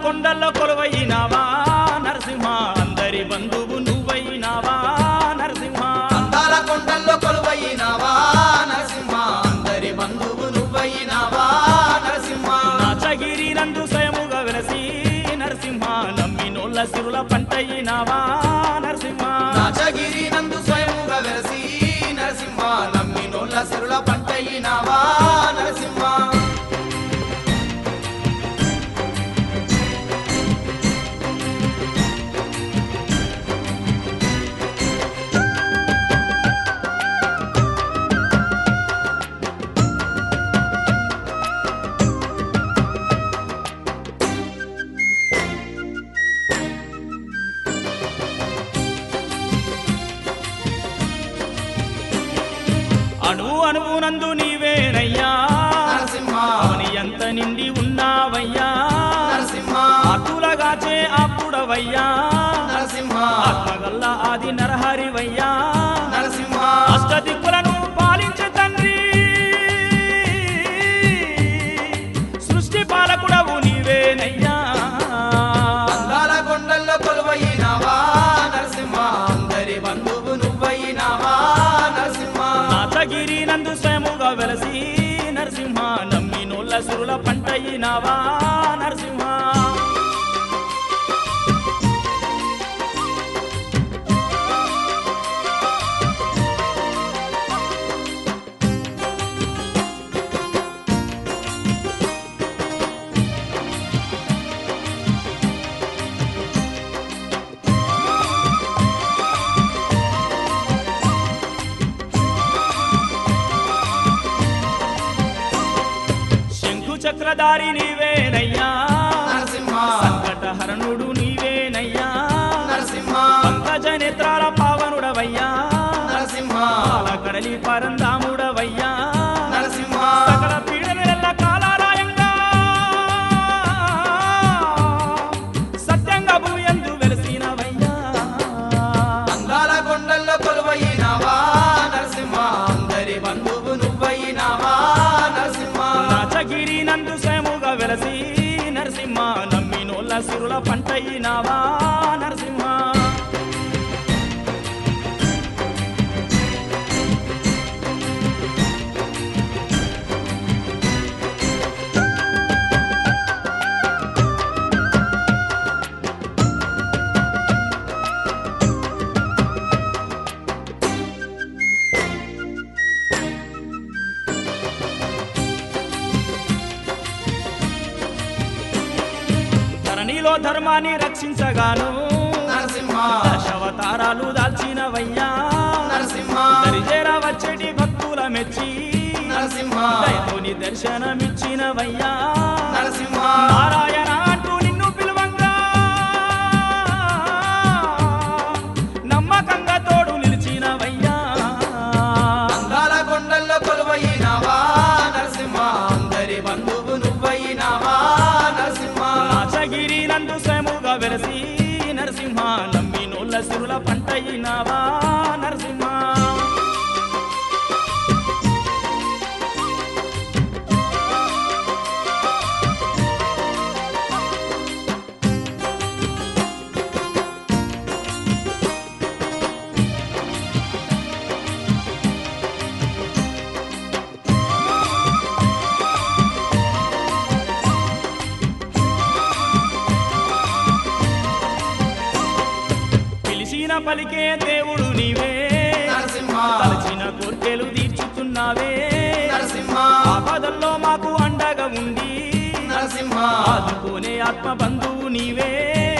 కొండల్లో కొలువైనావా నరసింహ అందరి బంధువు నువ్వైనావా నరసింహ అందాల కొండల్లో కొలువైనావా నరసింహ అందరి బంధువు నువ్వైనావా నరసింహ నాచగిరి నందు స్వయముగా వెలసి నరసింహ నమ్మినోళ్ళ సిరుల పంటయినావా నరసింహ రాజగిరి నందు స్వయముగా వెలసి నరసింహ నమ్మినోళ్ళ సిరుల పంటయినావా నరసింహ అణువు అణువునందు నీవేనయ్యా నరసింహ అవని ఎంత నిండి ఉన్నావయ్యా నరసింహ ఆతులగాచే అప్పుడవయ్యా నరసింహ ఆత్మగల్ల ఆది నరహరివయ్యా నరసింహ అష్టదిక్కులను పాలించే తండ్రి సృష్టి పాలకుడవు నీవేనయ్యా అందాల కొండల్లో కొలువైనావా నరసింహ అందరి బంధువు నువ్వైనావా నరసింహ నాచగిరి నందు స్వయముగా వెలసి నరసింహ నమ్మినోళ్ళ సురుల పంటయినావా నరసింహ శంకు చక్రధారి నీవేనయ్యా నరసింహ సంకటహరణుడు నీవేనయ్యా నరసింహ పంకజ నేత్రాల పావనుడవయ్యా నరసింహ కడలి పరందాముడవయ్యా నరసింహ సకల పీడనెల్ల కాలారాయంగా సత్యంగా భూయందు వెలసినవయ్యా అందాల కొండల్లో కొలువైనావా నరసింహ అందరి బంధువు నువ్వైనావా నరసింహ నాచగిరి నందు స్వయముగా వెలసి నరసింహ నమ్మినోళ్ళ సిరుల పంటయినావా నరసింహ ధరణిలో ధర్మాన్ని రక్షించగాను నరసింహ దశావతారాలు దాల్చినవయ్యా నరసింహ దరిజేర వచ్చేటి భక్తుల మెచ్చి నరసింహ దయతోని దర్శనమిచ్చినవయ్యా నరసింహ నారాయణ అంటూ నిన్ను పిలువంగా నమ్మకంగా తోడు నిలిచినవయ్యా అందాల కొండల్లో కొలువైనావా నరసింహ అందరి బంధువు నువ్వైనావా నరసింహ నాచగిరి నందు స్వయముగా వెలసి నరసింహ నమ్మినోళ్ళ సిరుల పంటయినావా నరసింహ పిలిచిన పలికే దేవుడు నీవే నరసింహ తలచిన కోర్కెలు తీర్చుతున్నావే నరసింహ ఆపదల్లో మాకు అండగా ఉండి నరసింహ ఆదుకునే ఆత్మ బంధువు నీవే